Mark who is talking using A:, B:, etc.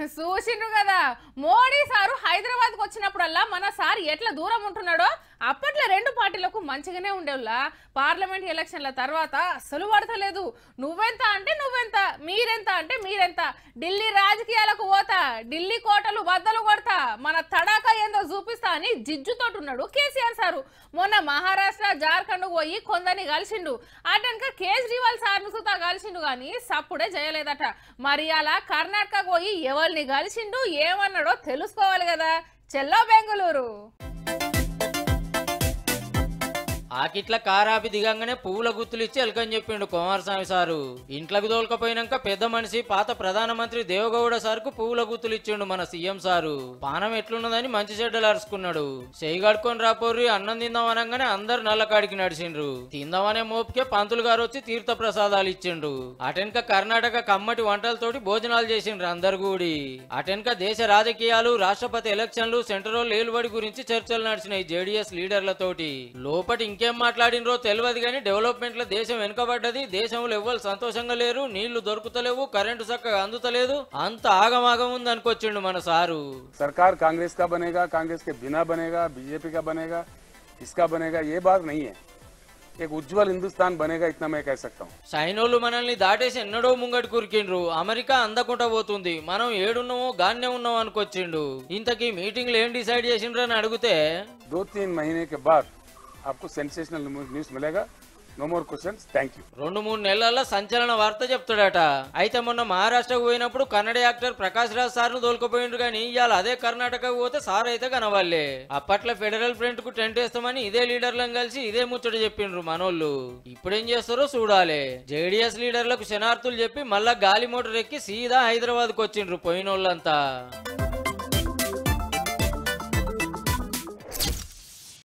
A: చూసిండ్రు కదా మోడీ సారు హైదరాబాద్ కు వచ్చినప్పుడల్లా మన సార్ ఎట్లా దూరం ఉంటున్నాడో అప్పట్లో రెండు పార్టీలకు మంచిగానే ఉండేవులా పార్లమెంట్ ఎలక్షన్ల తర్వాత అస్సలు పడతలేదు నువ్వెంత అంటే నువ్వెంత మీరెంత అంటే మీరెంత ఢిల్లీ రాజకీయాలకు పోతా ఢిల్లీ కోటలు బద్దలు కొడతా మన తడాకా ఏందో చూపిస్తా అని జిజ్జుతోటి ఉన్నాడు కేసీఆర్ సారు మొన్న మహారాష్ట్ర జార్ఖండ్ పోయి కొందరిని కలిసిండు అటెనక కేజ్రీవాల్ సార్ను సుతా కలిసిండు కానీ సప్పుడే చేయలేదట మరి అలా కర్ణాటక పోయి ఎవరిని కలిసిండు ఏమన్నాడో తెలుసుకోవాలి కదా చెల్లో బెంగళూరు
B: ఆకిట్ల కారాపి దిగంగానే పువ్వుల గుర్తులు ఇచ్చి ఎలకని చెప్పిండు కుమారస్వామి సారు ఇంట్లోకి దోలుకపోయినాక పెద్ద మనిషి పాత ప్రధానమంత్రి దేవగౌడ సార్కు పువ్వుల గుర్తులు ఇచ్చిండు మన సీఎం సారు పానం ఎట్లున్నదని మంచి చెడ్డలు అరుచుకున్నాడు చేయి కడుకొని రాపోర్రి అన్నం తిందాం అనగానే అందరు నల్లకాడికి నడిచిండ్రు తిందామనే మోపుకే పంతులు గారు వచ్చి తీర్థ ప్రసాదాలు ఇచ్చిండ్రు అటెనక కర్ణాటక కమ్మటి వంటలతోటి భోజనాలు చేసిండ్రు అందరు కూడి అటెనక దేశ రాజకీయాలు రాష్ట్రపతి ఎలక్షన్లు సెంట్రల్ ఏలుబడి గురించి చర్చలు నడిచినాయి జేడీఎస్ లీడర్లతోటి లోపటి ఇంకేం మాట్లాడినరో తెలియదు కానీ డెవలప్మెంట్ లో దేశం వెనుకబడ్డది దేశంలో ఎవ్వరు సంతోషంగా లేరు నీళ్లు దొరుకుతలేవు కరెంటు చక్కగా అందుతలేదు అంత ఆగమాగం ఉంది అనుకొచ్చిండు మన సారు
C: सरकार कांग्रेस का बनेगा कांग्रेस के बिना बनेगा बीजेपी का बनेगा इसका बनेगा ये बात नहीं है एक उज्जवल हिंदुस्तान बनेगा इतना मैं कह सकता हूँ
B: సైనోళ్ళు మనల్ని దాటేసి ఎన్నడో ముంగటి కురికిండ్రు అమెరికా అందకుండా పోతుంది మనం ఏడున్నామో గాన్నే ఉన్నాం అనుకొచ్చిండు ఇంతకీ మీటింగ్లు ఏం డిసైడ్ చేసిండ్రు అని అడిగితే
C: दो तीन महीने के बाद आपको सेंसेशनल न्यूज मिलेगा no more question thank you
B: రెండు మూడు నెలల్లో సంచలన వార్త చెప్తాడట అయితే మొన్న మహారాష్ట్రకు పోయినప్పుడు కన్నడ యాక్టర్ ప్రకాష్ రాజ్ సార్ ను తోలుకుపోయిండు కానీ ఇవాళ అదే కర్ణాటకకు పోతే సార్ అయితే కనవాళ్ళే అప్పట్లో ఫెడరల్ ఫ్రంట్ కు టెంట్ వేస్తామని ఇదే లీడర్లను కలిసి ఇదే ముచ్చట చెప్పిండ్రు మనోళ్ళు ఇప్పుడేం చేస్తారో చూడాలి జేడీఎస్ లీడర్లకు శనార్థులు చెప్పి మళ్ళా గాలి మోటార్ ఎక్కి సీదా హైదరాబాద్ కు వచ్చిండ్రు పోయినోళ్ళంతా